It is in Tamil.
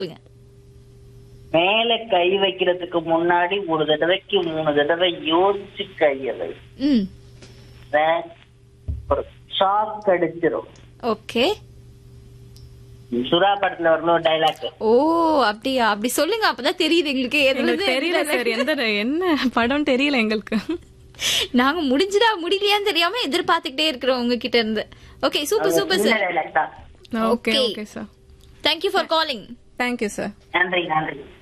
மேல கை வைக்கிறதுக்கு முன்னாடி ஒரு தடவைக்கு மூணு தடவை யோசிச்சு கைய வை ம் வே- ஒரு ஷாக் அடிச்சிரும் ஓகே சுறா படத்துல வரல ஒரு டைலாக் ஓ அப்படியா அப்படி சொல்லுங்க அப்பதான் தெரியுது எங்களுக்கு எதுல எங்களுக்கு இருந்து தெரியல எந்த சார் எந்த என்ன படம் தெரியல எங்களுக்கு நாங்க முடிஞ்சுதா முடியலையான்னு தெரியாம எதிர்பார்த்துக்கிட்டே இருக்கிறோம் உங்ககிட்ட இருந்து okay super super sir dialogue தான் okay Okay. Okay sir thank you for calling thank you sir நன்றி நன்றி